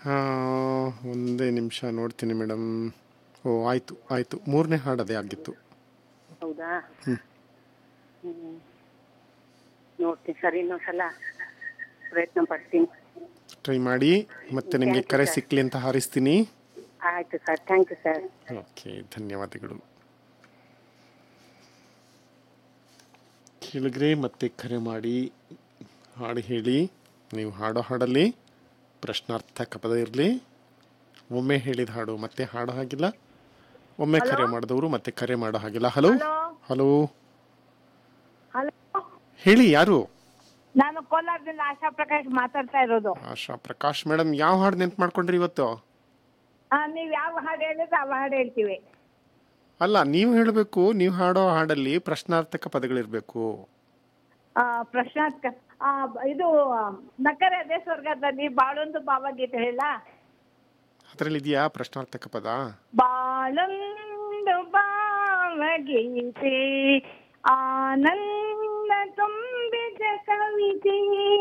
ಹಾಂ ಒಂದೇ ನಿಮಿಷ ನೋಡ್ತೀನಿ ಮೇಡಮ್ ಓ ಆಯಿತು ಆಯಿತು ಮೂರನೇ ಹಾಡು ಅದೇ ಆಗಿತ್ತು ಹೌದಾ ಹ್ಮ್ ನೋಡ್ತೀನಿ ಸರ್ ಇನ್ನೊಂದ್ಸಲ ಪ್ರಯತ್ನ ಪಡ್ತೀನಿ ಟ್ರೈ ಮಾಡಿ ಮತ್ತೆ ನಿಮಗೆ ಕರೆ ಸಿಕ್ಕಲಿ ಅಂತ ಹಾರಿಸ್ತೀನಿ ಆಯ್ತು sir thank you sir okay ಧನ್ಯವಾದಗಳು ಕೇಳಿದ್ರೆ ಮತ್ತೆ ಕರೆ ಮಾಡಿ ಹಾಡು ಹೇಳಿ ನೀವು ಹಾಡೋ ಹಾಡಲ್ಲಿ ಪ್ರಶ್ನಾರ್ಥಕ ಪದ ಇರಲಿ ಒಮ್ಮೆ ಹೇಳಿದ ಹಾಡು ಮತ್ತೆ ಹಾಡೋ ಹಾಗಿಲ್ಲ ಒಮ್ಮೆ ಕರೆ ಮಾಡಿದವರು ಮತ್ತೆ ಕರೆ ಮಾಡೋ ಹಾಗಿಲ್ಲ ಹಲೋ ಹಲೋ ಹಲೋ ಹೇಳಿ ಯಾರು ನಾನು ಕೋಲಾರದಿಂದ ಆಶಾ ಪ್ರಕಾಶ್ ಮಾತಾಡ್ತಾ ಇರೋದು ಆಶಾ ಪ್ರಕಾಶ್ ಮೇಡಮ್ ಯಾವ ಹಾಡು ನೆನ್ಪು ಮಾಡ್ಕೊಂಡ್ರಿ ಇವತ್ತು ಆ, ನೀವ್ ಯಾವ ಹಾಡು ಹೇಳಿದ್ರೆ ಆ ಹಾಡು ಹೇಳ್ತೀವಿ ಅಲ್ಲ ನೀವು ಹೇಳಬೇಕು ನೀವು ಹಾಡೋ ಹಾಡಲ್ಲಿ ಪ್ರಶ್ನಾರ್ಥಕ ಪದಗಳಿರಬೇಕು ಆ, ಪ್ರಶಾಂತ್ ಕ- ಆ, ಬ- ಇದು ಆ, ನಕ್ಕರೆ ಅದೇ ಸ್ವರ್ಗದಲ್ಲಿ ಬಾಳೊಂದು ಭಾವಗೀತೆ ಹೇಳ ಅದರಲ್ಲಿ ಇದೆಯಾ ಪ್ರಶ್ನಾರ್ಥಕ ಪದ ಬಾಳೊಂದು ಭಾವಗೀತೆ ಆನಂದ ತುಂಬಿದ ಕವಿತೆ